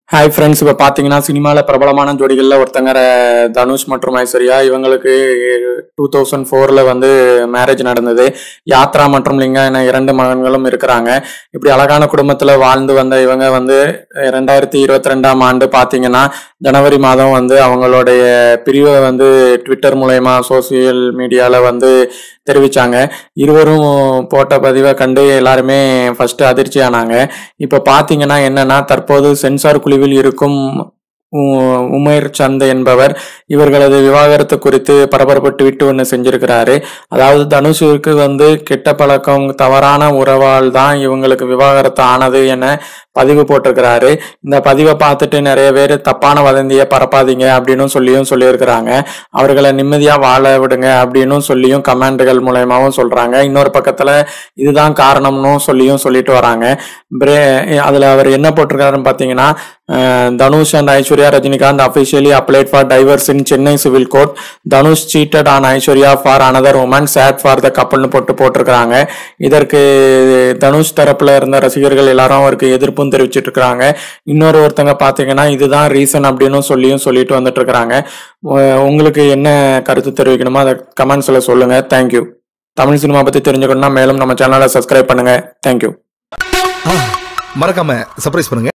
hi friends இப்போ பார்த்தீங்கன்னா சினிமாவில் பிரபலமான ஜோடிகளில் ஒருத்தங்க ர- தனுஷ் மற்றும் ஐஸ்வர்யா இவங்களுக்கு டூ தௌசண்ட் ஃபோரில் வந்து மேரேஜ் நடந்தது யாத்ரா மற்றும் லிங்கா என இரண்டு மகன்களும் இருக்கிறாங்க இப்படி அழகான குடும்பத்தில் வாழ்ந்து வந்த இவங்க வந்து ரெண்டாயிரத்தி இருபத்தி ரெண்டாம் ஆண்டு பார்த்தீங்கன்னா ஜனவரி மாதம் வந்து அவங்களுடைய பிரிவை வந்து ட்விட்டர் மூலயமா சோசியல் மீடியாவில் வந்து தெரிவிச்சாங்க இருவரும் போட்ட பதிவை கண்டு எல்லாருமே ஃபர்ஸ்ட் அதிர்ச்சி ஆனாங்க இப்போ பார்த்தீங்கன்னா என்னன்னா தற்போது சென்சார் குழுவில் இருக்கும் உ- உமேர் சந்த் என்பவர் இவர்களது விவாகரத்து குறித்து பரபரப்பு ட்வீட் ஒன்று செஞ்சிருக்கிறாரு அதாவது தனுஷுக்கு வந்து கெட்ட பழக்கம் தவறான உறவால் தான் இவங்களுக்கு விவாகரத்து ஆனது என பதிவு போட்டிருக்கிறாரு இந்த பதிவை பார்த்துட்டு நிறைய பேர் தப்பான வதந்தியை பரப்பாதீங்க அப்படின்னு சொல்லியும் சொல்லியிருக்கிறாங்க அவர்களை நிம்மதியா வாழ விடுங்க அப்படின்னு சொல்லியும் கமெண்ட்கள் மூலயமாவும் சொல்றாங்க இன்னொரு பக்கத்துல இதுதான் காரணம்னு சொல்லியும் சொல்லிட்டு வராங்க பிரே அதுல அவர் என்ன போட்டிருக்காருன்னு பாத்தீங்கன்னா ah, Dhanush and Aishwarya Rajinikanth officially applied for divorce in Chennai civil court Dhanush cheated on Aishwarya for another woman sad for the கப்பல்னு போட்டு போட்டிருக்கிறாங்க இதற்கு தனுஷ் தரப்புல இருந்த ரசிகர்கள் எல்லாரும் அவருக்கு எதிர்ப்பும் தெரிவிச்சிட்டு இருக்காங்க இன்னொரு ஒருத்தங்க பாத்தீங்கன்னா இதுதான் ரீசன் அப்படின்னு சொல்லியும் சொல்லிட்டு வந்துட்டு இருக்கிறாங்க உ- உங்களுக்கு என்ன கருத்து தெரிவிக்கணுமோ அதை கமெண்ட்ஸ்ல சொல்லுங்க தேங்க்யூ தமிழ் சினிமா பத்தி தெரிஞ்சுக்கணும்னா மேலும் நம்ம சேனலை சப்ஸ்கிரைப் பண்ணுங்க தேங்க்யூ மறக்காம சர்ப்ரைஸ் பண்ணுங்க